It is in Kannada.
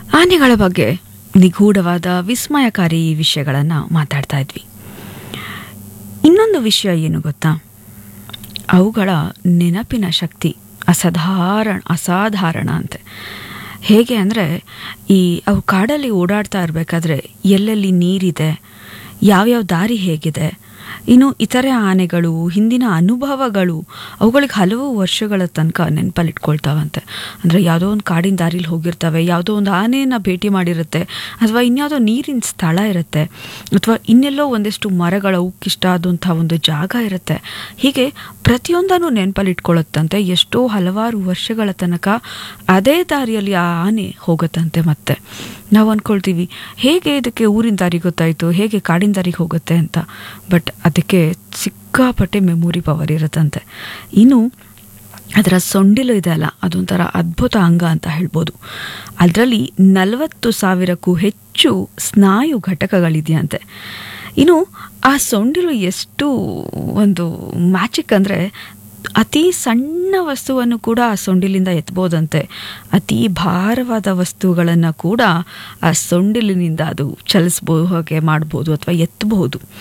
ಆನೆಗಳ ಬಗ್ಗೆ ನಿಗೂಢವಾದ ವಿಸ್ಮಯಕಾರಿ ವಿಷಯಗಳನ್ನು ಮಾತಾಡ್ತಾ ಇದ್ವಿ ಇನ್ನೊಂದು ವಿಷಯ ಏನು ಗೊತ್ತಾ ಅವುಗಳ ನೆನಪಿನ ಶಕ್ತಿ ಅಸಾಧಾರಣ ಅಸಾಧಾರಣ ಅಂತೆ ಹೇಗೆ ಅಂದರೆ ಈ ಅವು ಕಾಡಲ್ಲಿ ಓಡಾಡ್ತಾ ಇರಬೇಕಾದ್ರೆ ಎಲ್ಲೆಲ್ಲಿ ನೀರಿದೆ ಯಾವ್ಯಾವ ದಾರಿ ಹೇಗಿದೆ ಇನ್ನು ಇತರೆ ಆನೆಗಳು ಹಿಂದಿನ ಅನುಭವಗಳು ಅವುಗಳಿಗೆ ಹಲವು ವರ್ಷಗಳ ತನಕ ನೆನಪಲ್ಲಿ ಇಟ್ಕೊಳ್ತಾವಂತೆ ಅಂದರೆ ಯಾವುದೋ ಒಂದು ಕಾಡಿನ ದಾರಿಲಿ ಹೋಗಿರ್ತವೆ ಯಾವುದೋ ಒಂದು ಆನೆಯನ್ನು ಭೇಟಿ ಮಾಡಿರುತ್ತೆ ಅಥವಾ ಇನ್ಯಾವುದೋ ನೀರಿನ ಸ್ಥಳ ಇರುತ್ತೆ ಅಥವಾ ಇನ್ನೆಲ್ಲೋ ಒಂದಿಷ್ಟು ಮರಗಳ ಉಕ್ಕಿಷ್ಟ ಆದಂಥ ಒಂದು ಜಾಗ ಇರುತ್ತೆ ಹೀಗೆ ಪ್ರತಿಯೊಂದನ್ನು ನೆನಪಲ್ಲಿ ಇಟ್ಕೊಳ್ಳುತ್ತಂತೆ ಎಷ್ಟೋ ಹಲವಾರು ವರ್ಷಗಳ ತನಕ ಅದೇ ದಾರಿಯಲ್ಲಿ ಆ ಆನೆ ಹೋಗುತ್ತಂತೆ ಮತ್ತೆ ನಾವು ಅಂದ್ಕೊಳ್ತೀವಿ ಹೇಗೆ ಇದಕ್ಕೆ ಊರಿನ ದಾರಿ ಗೊತ್ತಾಯಿತು ಹೇಗೆ ಕಾಡಿನ ದಾರಿಗೆ ಹೋಗುತ್ತೆ ಅಂತ ಬಟ್ ಅದಕ್ಕೆ ಸಿಕ್ಕಾಪಟ್ಟೆ ಮೆಮೊರಿ ಪವರ್ ಇರುತ್ತಂತೆ ಇನ್ನು ಅದರ ಸೊಂಡಿಲು ಇದೆ ಅಲ್ಲ ಅದೊಂಥರ ಅದ್ಭುತ ಅಂಗ ಅಂತ ಹೇಳ್ಬೋದು ಅದರಲ್ಲಿ ನಲವತ್ತು ಸಾವಿರಕ್ಕೂ ಹೆಚ್ಚು ಸ್ನಾಯು ಘಟಕಗಳಿದೆಯಂತೆ ಇನ್ನು ಆ ಸೊಂಡಿಲು ಎಷ್ಟು ಒಂದು ಮ್ಯಾಜಿಕ್ ಅಂದರೆ ಅತಿ ಸಣ್ಣ ವಸ್ತುವನ್ನು ಕೂಡ ಆ ಸೊಂಡಿಲಿಂದ ಎತ್ಬೋದಂತೆ ಅತಿ ಭಾರವಾದ ವಸ್ತುಗಳನ್ನು ಕೂಡ ಆ ಸೊಂಡಿಲಿನಿಂದ ಅದು ಚಲಿಸ್ಬೋದು ಹಾಗೆ ಮಾಡ್ಬೋದು ಅಥವಾ ಎತ್ತಬಹುದು